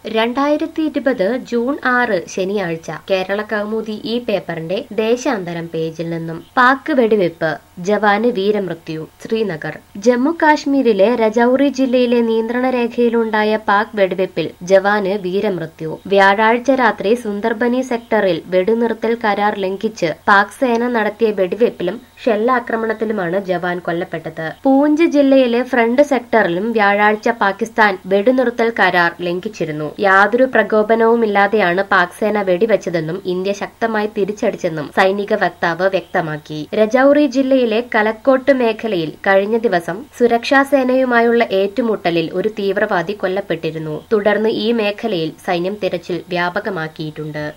രണ്ടായിരത്തി ഇരുപത് ജൂൺ ആറ് ശനിയാഴ്ച കേരള കൗമുദി ഈ പേപ്പറിന്റെ ദേശാന്തരം പേജിൽ നിന്നും പാക് വെടിവെപ്പ് ജവാന് വീരമൃത്യു ശ്രീനഗർ ജമ്മു കാശ്മീരിലെ രജൌറി ജില്ലയിലെ നിയന്ത്രണ രേഖയിലുണ്ടായ പാക് വെടിവെപ്പിൽ ജവാന് വീരമൃത്യു വ്യാഴാഴ്ച രാത്രി സുന്ദർബനി സെക്ടറിൽ വെടിനിർത്തൽ കരാർ ലംഘിച്ച് പാക് സേന നടത്തിയ വെടിവെപ്പിലും ഷെല്ലാക്രമണത്തിലുമാണ് ജവാൻ കൊല്ലപ്പെട്ടത് പൂഞ്ച് ജില്ലയിലെ ഫ്രണ്ട് സെക്ടറിലും വ്യാഴാഴ്ച പാകിസ്ഥാൻ വെടിനിർത്തൽ കരാർ ലംഘിച്ചിരുന്നു യാതൊരു പ്രകോപനവുമില്ലാതെയാണ് പാക് സേന വെടിവെച്ചതെന്നും ഇന്ത്യ ശക്തമായി തിരിച്ചടിച്ചെന്നും സൈനിക വക്താവ് വ്യക്തമാക്കി രജൌറി ജില്ലയിലെ കലക്കോട്ട് മേഖലയിൽ കഴിഞ്ഞ ദിവസം സുരക്ഷാ സേനയുമായുള്ള ഏറ്റുമുട്ടലിൽ ഒരു തീവ്രവാദി കൊല്ലപ്പെട്ടിരുന്നു തുടർന്ന് ഈ മേഖലയിൽ സൈന്യം തിരച്ചിൽ വ്യാപകമാക്കിയിട്ടുണ്ട്